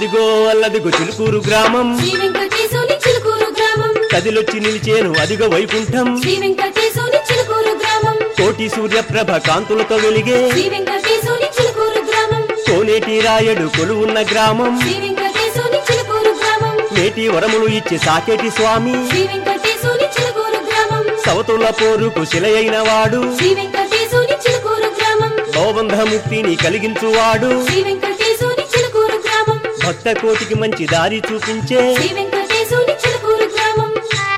అదిగో అల్లదిగో చిలుకూరు గ్రామం శ్రీ వెంకటేశుని చిలుకూరు గ్రామం కదిలొచ్చి నిలిచేను అదిగో వైకుంఠం శ్రీ వెంకటేశుని చిలుకూరు గ్రామం కోటి సూర్యప్రభ కాంతులతో వెలిగే శ్రీ వెంకటేశుని చిలుకూరు గ్రామం కోనేటి రాయడు కొలువున్న గ్రామం శ్రీ వెంకటేశుని చిలుకూరు గ్రామం నేటి వరములు ఇచ్చి సాకేటి స్వామి శ్రీ వెంకటేశుని చిలుకూరు గ్రామం సవతుల పోరుకు శిలయైన వాడు శ్రీ వెంకటేశుని చిలుకూరు గ్రామం భవబంధముక్తిని కలిగించువాడు శ్రీ వెంకటేశుని చిలుకూరు గ్రామం భక్త కోటికి మంచి దారి చూపించే శ్రీ వెంకటేశుని చిలుకూరు గ్రామం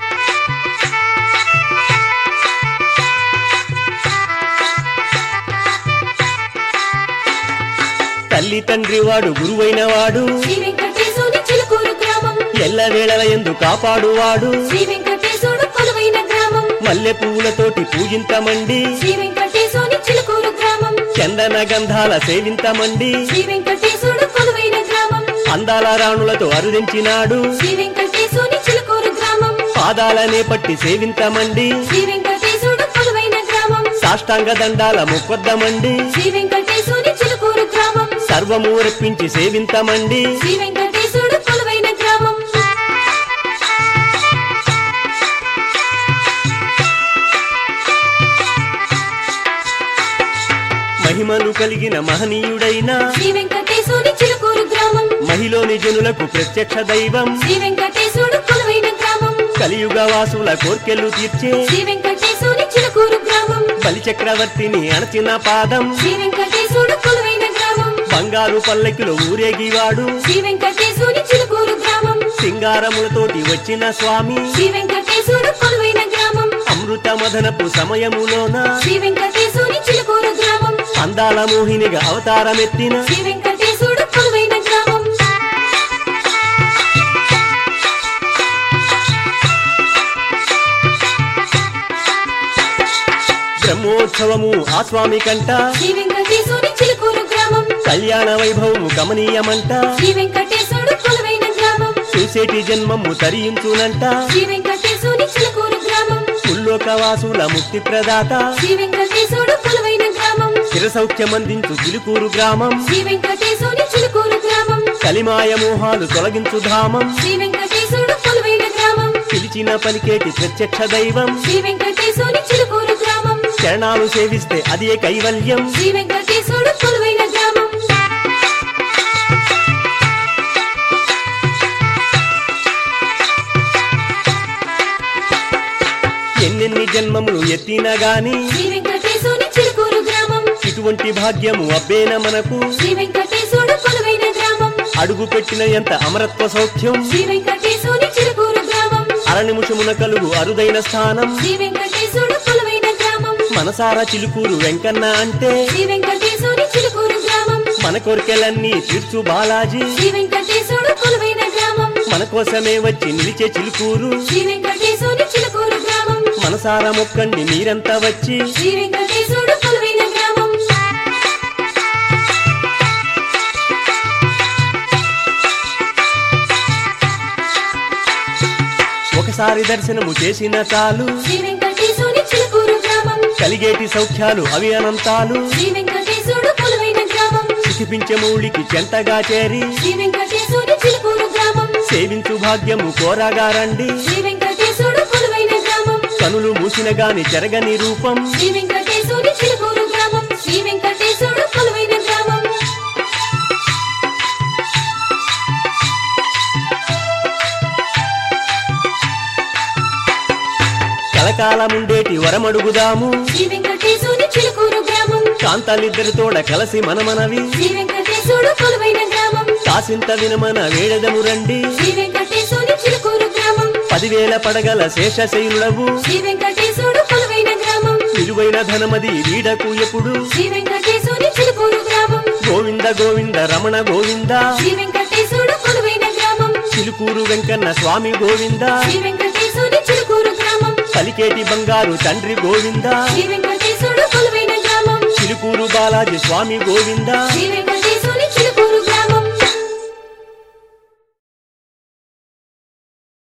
తల్లి తండ్రి వాడు గురువైన వాడు శ్రీ వెంకటేశుని చిలుకూరు గ్రామం ఎల్ల వేళల ఎందు కాపాడువాడు శ్రీ వెంకటేశుడు కొలువైన గ్రామం మల్లె పువ్వులతోటి పూజింతమండి శ్రీ వెంకటేశుని చిలుకూరు గ్రామం చందన గంధాల సేవింతమండి శ్రీ వెంకటేశుడు కొలువైన గ్రామం అందాల రాణులతో అరుదించినాడు శ్రీ వెంకటేశుని చిలుకూరు గ్రామం పాదాలనే పట్టి సేవింతమండి శ్రీ వెంకటేశుడు కొలువైన గ్రామం సాష్టాంగ దండాల మొక్కొద్దమండి శ్రీ వెంకటేశుని చిలుకూరు గ్రామం సర్వము రప్పించి సేవింతమండి శ్రీ వెంకటేశుడు కొలువైన గ్రామం మహిమను కలిగిన మహనీయుడైన శ్రీ వెంకటేశుని చిలుకూరు గ్రామం మహిలోని జనులకు ప్రత్యక్ష దైవం శ్రీ వెంకటేశుడు కొలువైన గ్రామం కలియుగ వాసుల కోర్కెలు తీర్చే శ్రీ వెంకటేశుని చిలుకూరు గ్రామం బలిచక్రవర్తిని అణచిన పాదం శ్రీ వెంకటేశుడు కొలువైన గ్రామం బంగారు పల్లకిలో ఊరేగివాడు శ్రీ వెంకటేశుని చిలుకూరు గ్రామం సింగారములతోటి వచ్చిన స్వామి శ్రీ వెంకటేశుడు కొలువైన గ్రామం అమృత మదనపు సమయములోన శ్రీ వెంకటేశుని చిలుకూరు గ్రామం అందాల మోహినిగా అవతారమెత్తిన శ్రీ వెంకటేశుడు కొలువైన గ్రామం బ్రహ్మోత్సవము ఆ స్వామి కంట శ్రీ వెంకటేశుని చిలుకూరు గ్రామం కళ్యాణ వైభవము గమనీయమంట శ్రీ వెంకటేశుడు కొలువైన గ్రామం చూసేటి జన్మము తరించునంట శ్రీ వెంకటేశుని చిలుకూరు గ్రామం ముల్లోకవాసుల ముక్తి ప్రదాత శ్రీ వెంకటేశుడు కొలువైన గ్రామం చిరసౌఖ్యమందించు చిలుకూరు గ్రామం శ్రీ వెంకటేశుని చిలుకూరు గ్రామం కలిమాయ మోహాలు తొలగించు ధామం శ్రీ వెంకటేశుడు కొలువైన గ్రామం పిలిచిన పలికేటి ప్రత్యక్ష దైవం శ్రీ వెంకటేశుని చిలుకూరు గ్రామం చరణాలు సేవిస్తే అదే కైవల్యం శ్రీ వెంకటేశుడు కొలువైన గ్రామం ఎన్నెన్ని జన్మములు ఎత్తినా గాని శ్రీ వెంకటేశుని చిలుకూరు గ్రామం ఇటువంటి భాగ్యము అబ్బేన మనకు శ్రీ వెంకటేశుడు కొలువైన గ్రామం అడుగు పెట్టిన ఎంత అమరత్వ సౌఖ్యం శ్రీ వెంకటేశుని చిలుకూరు గ్రామం అర నిమిషమున కలుగు అరుదైన స్థానం శ్రీ వెంకటేశుడు కొలువైన గ్రామం మనసారా చిలుకూరు వెంకన్న అంటే శ్రీ వెంకటేశుని చిలుకూరు గ్రామం మన కోరికలన్నీ తీర్చు బాలాజీ శ్రీ వెంకటేశుడు కొలువైన గ్రామం మన కోసమే వచ్చి నిలిచే చిలుకూరు శ్రీ వెంకటేశుని చిలుకూరు గ్రామం మనసారా మొక్కండి మీరంతా వచ్చి శ్రీ వెంకటేశుడు కొలువైన గ్రామం ఒకసారి దర్శనము చేసిన చాలు శ్రీ వెంకటేశుని చిలుకూరు గ్రామం కలిగేటి సౌఖ్యాలు అవి అనంతాలు శ్రీ వెంకటేశుడు కొలువైన గ్రామం సుఖిపించే మూలికి చెంతగా చేరి శ్రీ వెంకటేశుని చిలుకూరు గ్రామం సేవించు భాగ్యము కోరాగా రండి శ్రీ వెంకటేశుడు కొలువైన గ్రామం కనులు మూసిన గాని చెరగని రూపం శ్రీ వెంకటేశుని చిలుకూరు గ్రామం శ్రీ వెంకటేశుడు కొలువైన గ్రామం కలకాలముండేటి వరమడుగుదాము శ్రీ వెంకటేశుని చిలుకూరు గ్రామం కాంతాలిద్దరితోడ కలసి మనమనవి శ్రీ వెంకటేశుడు కొలువైన గ్రామం కాసింత వినమన వేడదము రండి శ్రీ వెంకటేశుని చిలుకూరు గ్రామం పదివేల పడగల శేషశైలుడవు శ్రీ వెంకటేశుడు కొలువైన గ్రామం విలువైన ధనమది వీడకు ఎప్పుడు శ్రీ వెంకటేశుని చిలుకూరు గ్రామం గోవింద గోవింద రమణ గోవింద శ్రీ వెంకటేశుడు కొలువైన గ్రామం చిలుకూరు వెంకన్న స్వామి గోవింద శ్రీ వెంకటేశుని చిలుకూరు గ్రామం పలికేటి బంగారు తండ్రి గోవింద శ్రీ వెంకటేశుడు కొలువైన గ్రామం చిలుకూరు బాలాజీ స్వామి గోవింద శ్రీ వెంకటేశుడు